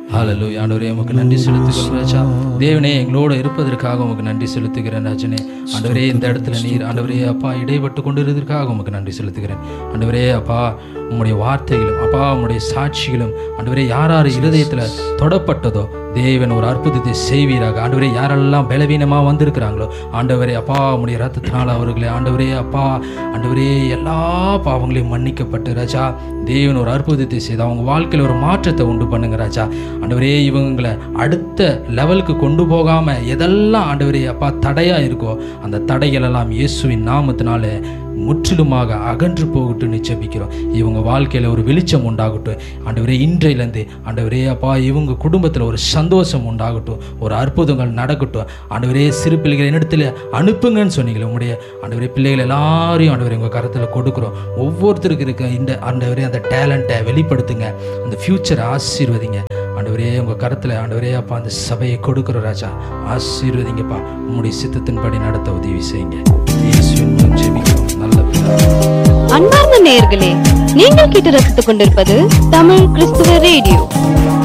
ஹalleluya ஆண்டவரே உமக்கு நன்றி செலுத்துகிறோம் ராஜா தேவனே எங்களோட இருப்பதற்காக உமக்கு நன்றி செலுத்துகிறேன் ராஜனே ஆண்டவரே இந்த இடத்துல நீர் ஆண்டவரே அப்பா இடைப்பட்டு கொண்டிருந்ததற்காக உமக்கு நன்றி செலுத்துகிறேன் ஆண்டவரே அப்பா உம்முடைய வார்த்தைகளும் அப்பா உம்முடைய சாட்சிகளும் ஆண்டவரே யார் யார் இருதயத்தில் தொடப்பட்டதோ தேவன் ஒரு அற்புதத்தை செய்வீராக ஆண்டவரே யாரெல்லாம் பலவீனமாக வந்திருக்கிறாங்களோ ஆண்டவரே அப்பா உம்முடைய ரத்தத்தினால் அவர்களே ஆண்டவரே அப்பா ஆண்டவரே எல்லா பாவங்களையும் மன்னிக்கப்பட்டு ராஜா தேவன் ஒரு அற்புதத்தை செய்து அவங்க வாழ்க்கையில் ஒரு மாற்றத்தை உண்டு பண்ணுங்க ராஜா ஆண்டவரே இவங்களை அடுத்த லெவலுக்கு கொண்டு போகாம எதெல்லாம் ஆண்டவரே அப்பா தடையா இருக்கோ அந்த தடைகள் எல்லாம் இயேசுவின் நாமத்தினால முற்றிலுமாக அகன்று போகட்டும் நிச்சயிக்கிறோம் இவங்க வாழ்க்கையில் ஒரு வெளிச்சம் உண்டாகட்டும் ஆண்டவரே இன்றையிலேருந்து ஆண்டவரே அப்பா இவங்க குடும்பத்தில் ஒரு சந்தோஷம் உண்டாகட்டும் ஒரு அற்புதங்கள் நடக்கட்டும் ஆண்டவரே சிறு பிள்ளைகள் என்னிடத்தில் அனுப்புங்கன்னு சொன்னீங்களே உங்களுடைய ஆண்டவரே பிள்ளைகள் எல்லாரையும் ஆண்டவரே உங்கள் கரத்தில் கொடுக்குறோம் ஒவ்வொருத்தருக்கு இருக்க இந்த ஆண்டவரே அந்த டேலண்ட்டை வெளிப்படுத்துங்க அந்த ஃப்யூச்சரை ஆசீர்வதிங்க ஆண்டவரே உங்கள் கரத்தில் ஆண்டவரே அப்பா அந்த சபையை கொடுக்குற ராஜா ஆசீர்வதிங்கப்பா உங்களுடைய சித்தத்தின்படி நடத்த உதவி செய்யுங்க இயேசுவின் மூலம் ஜெபிக்கிறோம் நல்ல பிதாவே. அன்பார்ந்த நேயர்களே நீங்கள் கேட்டு ரசித்துக் கொண்டிருப்பது தமிழ் கிறிஸ்துவ ரேடியோ